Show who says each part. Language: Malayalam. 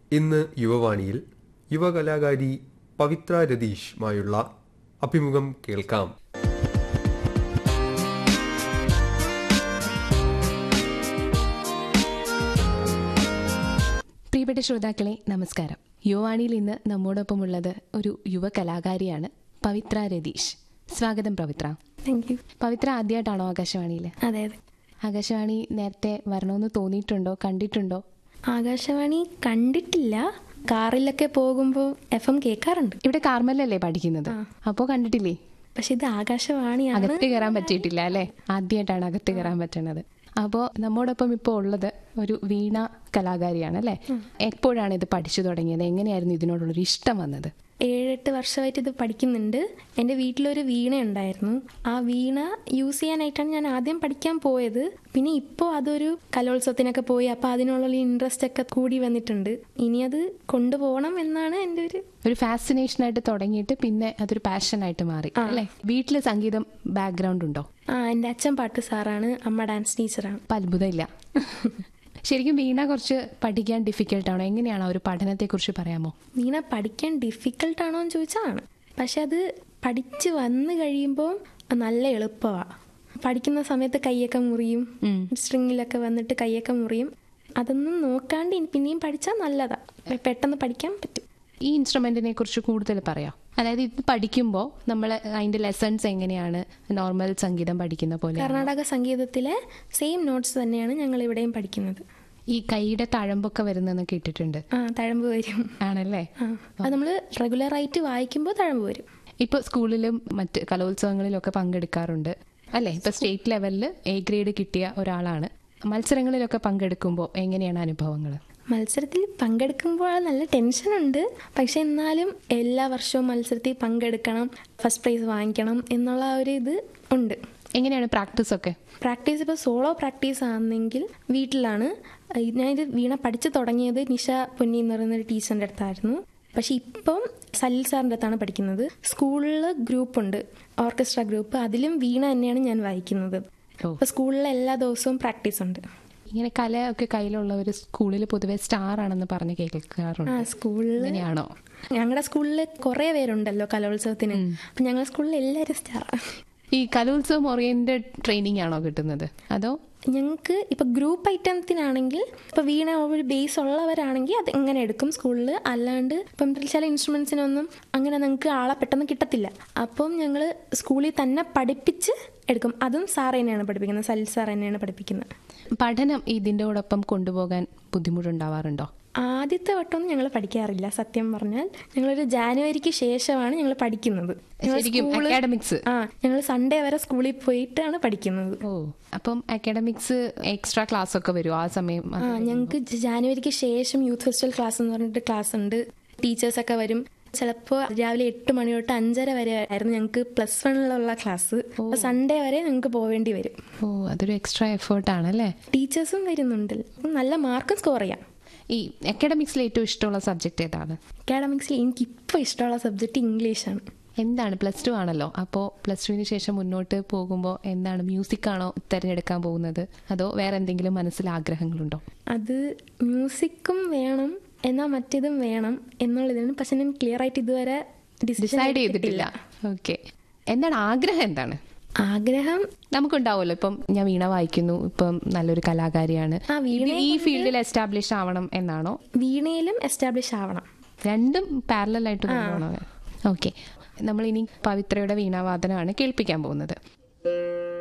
Speaker 1: ഇന്ന് യുവവാണിയിൽ യുവകലാകാരി പവിത്ര രതീഷുമായുള്ള അഭിമുഖം കേൾക്കാം
Speaker 2: പ്രിയപ്പെട്ട ശ്രോതാക്കളെ നമസ്കാരം യുവാണിയിൽ ഇന്ന് നമ്മോടൊപ്പമുള്ളത് ഒരു യുവ കലാകാരിയാണ് പവിത്ര രതീഷ് സ്വാഗതം പവിത്ര
Speaker 3: താങ്ക് യു
Speaker 2: പവിത്ര ആദ്യമായിട്ടാണോ ആകാശവാണിയിൽ
Speaker 3: അതെ അതെ
Speaker 2: ആകാശവാണി നേരത്തെ വരണമെന്ന് തോന്നിയിട്ടുണ്ടോ കണ്ടിട്ടുണ്ടോ
Speaker 3: ആകാശവാണി കണ്ടിട്ടില്ല കാറിലൊക്കെ പോകുമ്പോൾ എഫ് എം കേൾക്കാറുണ്ട്
Speaker 2: ഇവിടെ കാർമലല്ലേ പഠിക്കുന്നത് അപ്പോൾ കണ്ടിട്ടില്ലേ
Speaker 3: പക്ഷെ ഇത് ആകാശവാണിയാണ്
Speaker 2: അകത്ത് കയറാൻ പറ്റിയിട്ടില്ല അല്ലേ ആദ്യമായിട്ടാണ് അകത്ത് കയറാൻ പറ്റുന്നത് അപ്പോൾ നമ്മോടൊപ്പം ഇപ്പോൾ ഉള്ളത് ഒരു വീണ കലാകാരിയാണ് അല്ലേ എപ്പോഴാണ് ഇത് പഠിച്ചു തുടങ്ങിയത് എങ്ങനെയായിരുന്നു ഇതിനോടുള്ളൊരു ഇഷ്ടം വന്നത്
Speaker 3: ഏഴെട്ട് വർഷമായിട്ട് ഇത് പഠിക്കുന്നുണ്ട് എൻ്റെ വീട്ടിലൊരു വീണ ഉണ്ടായിരുന്നു ആ വീണ യൂസ് ചെയ്യാനായിട്ടാണ് ഞാൻ ആദ്യം പഠിക്കാൻ പോയത് പിന്നെ ഇപ്പോൾ അതൊരു കലോത്സവത്തിനൊക്കെ പോയി അപ്പോൾ അതിനുള്ള ഇൻട്രസ്റ്റ് ഒക്കെ കൂടി വന്നിട്ടുണ്ട് ഇനി അത് കൊണ്ടുപോകണം എന്നാണ് എൻ്റെ ഒരു
Speaker 2: ഒരു ഫാസിനേഷൻ ആയിട്ട് തുടങ്ങിയിട്ട് പിന്നെ അതൊരു പാഷനായിട്ട് മാറി അല്ലേ വീട്ടിൽ സംഗീതം ബാക്ക്ഗ്രൗണ്ട് ഉണ്ടോ
Speaker 3: ആ എൻ്റെ അച്ഛൻ പാട്ട് സാറാണ് അമ്മ ഡാൻസ് ടീച്ചറാണ്
Speaker 2: അപ്പം അത്ഭുതമില്ല ശരിക്കും വീണ കുറച്ച് പഠിക്കാൻ ഡിഫിക്കൽട്ടാണോ എങ്ങനെയാണ് ആ ഒരു പഠനത്തെക്കുറിച്ച് പറയാമോ
Speaker 3: വീണ പഠിക്കാൻ ഡിഫിക്കൽട്ട് ആണോ എന്ന് ചോദിച്ചാണ് പക്ഷെ അത് പഠിച്ച് വന്നു കഴിയുമ്പോൾ നല്ല എളുപ്പമാണ് പഠിക്കുന്ന സമയത്ത് കൈയൊക്കെ മുറിയും
Speaker 2: ഉം.
Speaker 3: സ്ട്രിങ്ങിലൊക്കെ വന്നിട്ട് കൈയൊക്കെ മുറിയും അതൊന്നും നോക്കാണ്ട് ഇനി പിന്നെയും പഠിച്ചാൽ നല്ലതാ പെട്ടെന്ന് പഠിക്കാൻ പറ്റും
Speaker 2: ഈ ഇൻസ്ട്രുമെന്റിനെ കുറിച്ച് കൂടുതൽ പറയാം അതായത് ഇത് പഠിക്കുമ്പോൾ നമ്മൾ അതിന്റെ ലെസൺസ് എങ്ങനെയാണ് നോർമൽ സംഗീതം പഠിക്കുന്ന പോലെ
Speaker 3: കർണാടക സംഗീതത്തിലെ സെയിം നോട്ട്സ് തന്നെയാണ് ഞങ്ങൾ ഇവിടെയും പഠിക്കുന്നത്
Speaker 2: ഈ കൈയുടെ തഴമ്പൊക്കെ വരുന്നെന്ന് കേട്ടിട്ടുണ്ട്
Speaker 3: ആ തഴമ്പ് വരും
Speaker 2: ആണല്ലേ
Speaker 3: ആ അത് നമ്മൾ റെഗുലറായിട്ട് വായിക്കുമ്പോൾ തഴമ്പ് വരും
Speaker 2: ഇപ്പൊ സ്കൂളിലും മറ്റ് കലോത്സവങ്ങളിലും ഒക്കെ പങ്കെടുക്കാറുണ്ട് അല്ലേ ഇപ്പൊ സ്റ്റേറ്റ് ലെവലിൽ എ ഗ്രേഡ് കിട്ടിയ ഒരാളാണ് മത്സരങ്ങളിലൊക്കെ പങ്കെടുക്കുമ്പോൾ എങ്ങനെയാണ് അനുഭവങ്ങൾ
Speaker 3: മത്സരത്തിൽ പങ്കെടുക്കുമ്പോൾ നല്ല ടെൻഷനുണ്ട് പക്ഷെ എന്നാലും എല്ലാ വർഷവും മത്സരത്തിൽ പങ്കെടുക്കണം ഫസ്റ്റ് പ്രൈസ് വാങ്ങിക്കണം എന്നുള്ള ആ ഒരു ഇത് ഉണ്ട്
Speaker 2: എങ്ങനെയാണ് പ്രാക്ടീസ് ഒക്കെ
Speaker 3: പ്രാക്ടീസ് ഇപ്പോൾ സോളോ പ്രാക്ടീസ് ആണെങ്കിൽ വീട്ടിലാണ് ഞാനിത് വീണ പഠിച്ചു തുടങ്ങിയത് നിഷ പൊന്നി എന്ന് പറയുന്ന ഒരു ടീച്ചറിൻ്റെ അടുത്തായിരുന്നു പക്ഷെ ഇപ്പം സലിൽ സാറിൻ്റെ അടുത്താണ് പഠിക്കുന്നത് സ്കൂളിൽ ഗ്രൂപ്പുണ്ട് ഓർക്കസ്ട്ര ഗ്രൂപ്പ് അതിലും വീണ തന്നെയാണ് ഞാൻ വായിക്കുന്നത്
Speaker 2: ഓ.
Speaker 3: അപ്പോൾ സ്കൂളിൽ എല്ലാ ദിവസവും പ്രാക്ടീസ് ഉണ്ട്
Speaker 2: ഇങ്ങനെ കലയൊക്കെ കയ്യിലുള്ളവർ സ്കൂളിൽ പൊതുവെ സ്റ്റാർ ആണെന്ന് പറഞ്ഞ്
Speaker 3: ആ
Speaker 2: കേൾക്കാറുണ്ട്
Speaker 3: സ്കൂളിൽ
Speaker 2: അങ്ങനെയാണോ
Speaker 3: ഞങ്ങളുടെ സ്കൂളിൽ കുറേ പേരുണ്ടല്ലോ കലോത്സവത്തിന് അപ്പം ഞങ്ങളുടെ സ്കൂളിൽ എല്ലാവരും സ്റ്റാറാണ്
Speaker 2: ഈ കലോത്സവം ഓറിയന്റഡ് ട്രെയിനിങ് ആണോ കിട്ടുന്നത് അതോ
Speaker 3: ഞങ്ങൾക്ക് ഇപ്പൊ ഗ്രൂപ്പ് ഐറ്റത്തിനാണെങ്കിൽ ഇപ്പൊ വീണ ഒരു ബേസ് ഉള്ളവരാണെങ്കിൽ അത് എങ്ങനെ എടുക്കും സ്കൂളിൽ അല്ലാണ്ട് ഇപ്പം ചില ഇൻസ്ട്രുമെന്റ്സിനൊന്നും അങ്ങനെ നിങ്ങൾക്ക് ആളെ പെട്ടെന്ന് കിട്ടത്തില്ല അപ്പം ഞങ്ങൾ സ്കൂളിൽ തന്നെ പഠിപ്പിച്ച് എടുക്കും അതും സാർ തന്നെയാണ് പഠിപ്പിക്കുന്നത് സലിൽ സാർ തന്നെയാണ് പഠിപ്പിക്കുന്നത്
Speaker 2: പഠനം ഇതിൻ്റെയോടൊപ്പം കൊണ്ടുപോകാൻ ബുദ്ധിമുട്ടുണ്ടാവാറുണ്ടോ
Speaker 3: ആദ്യത്തെ വട്ടമൊന്നും ഞങ്ങൾ പഠിക്കാറില്ല സത്യം പറഞ്ഞാൽ ഞങ്ങളൊരു ജാനുവരിക്ക് ശേഷമാണ് ഞങ്ങൾ പഠിക്കുന്നത് ഞങ്ങൾ
Speaker 2: ശരിക്കും
Speaker 3: സ്കൂള്-
Speaker 2: അക്കാഡമിക്സ്
Speaker 3: ആ ഞങ്ങൾ സൺഡേ വരെ സ്കൂളിൽ പോയിട്ടാണ് പഠിക്കുന്നത്
Speaker 2: ഓ അപ്പം അക്കാഡമിക്സ് എക്സ്ട്രാ ക്ലാസ് ഒക്കെ വരും ആ സമയം അത്
Speaker 3: ആ ഞങ്ങൾക്ക് ജാനുവരിക്ക് ശേഷം യൂത്ത് ഫെസ്റ്റിവൽ ക്ലാസ് എന്ന് പറഞ്ഞിട്ട് ക്ലാസ് ഉണ്ട് ടീച്ചേഴ്സ് ഒക്കെ വരും ചിലപ്പോൾ രാവിലെ എട്ട് മണി തൊട്ട് അഞ്ചര വരെ ആയിരുന്നു ഞങ്ങൾക്ക് പ്ലസ് വണ്ണിലുള്ള ക്ലാസ് അപ്പോൾ സൺഡേ വരെ ഞങ്ങൾക്ക് പോവേണ്ടി വരും
Speaker 2: ഓ അതൊരു എക്സ്ട്രാ എഫേർട്ട് ആണല്ലേ
Speaker 3: ടീച്ചേഴ്സും വരുന്നുണ്ട് അപ്പം നല്ല മാർക്കും സ്കോർ ചെയ്യാം
Speaker 2: ഈ അക്കാഡമിക്സിൽ ഏറ്റവും ഇഷ്ടമുള്ള സബ്ജക്റ്റ് ഏതാണ്
Speaker 3: അക്കാഡമിക്സിൽ എനിക്ക് ഇപ്പോൾ ഇഷ്ടമുള്ള സബ്ജക്റ്റ് ഇംഗ്ലീഷാണ്
Speaker 2: എന്താണ് പ്ലസ് ടു ആണല്ലോ അപ്പോൾ പ്ലസ് ടുവിന് ശേഷം മുന്നോട്ട് പോകുമ്പോൾ എന്താണ് മ്യൂസിക് ആണോ തിരഞ്ഞെടുക്കാൻ പോകുന്നത് അതോ വേറെ എന്തെങ്കിലും മനസ്സിൽ ആഗ്രഹങ്ങളുണ്ടോ
Speaker 3: അത് മ്യൂസിക്കും വേണം എന്നാൽ മറ്റേതും വേണം എന്നുള്ളതാണ് പക്ഷെ ഞാൻ ക്ലിയർ ആയിട്ട് ഇതുവരെ
Speaker 2: ഡിസൈഡ് ചെയ്തിട്ടില്ല ഓക്കെ എന്താണ് ആഗ്രഹം എന്താണ്
Speaker 3: ആഗ്രഹം
Speaker 2: നമുക്കുണ്ടാവുമല്ലോ ഇപ്പം ഞാൻ വീണ വായിക്കുന്നു ഇപ്പം നല്ലൊരു കലാകാരിയാണ്
Speaker 3: ആ, വീണയെ
Speaker 2: ഇത് ഈ ഫീൽഡിൽ എസ്റ്റാബ്ലിഷ് ആവണം എന്നാണോ
Speaker 3: വീണയിലും എസ്റ്റാബ്ലിഷ് ആവണം
Speaker 2: രണ്ടും പാരലൽ ആയിട്ട് കൊണ്ടുപോകണം ഓക്കെ നമ്മൾ ഇനി പവിത്രയുടെ വീണാവാദനമാണ് കേൾപ്പിക്കാൻ പോകുന്നത്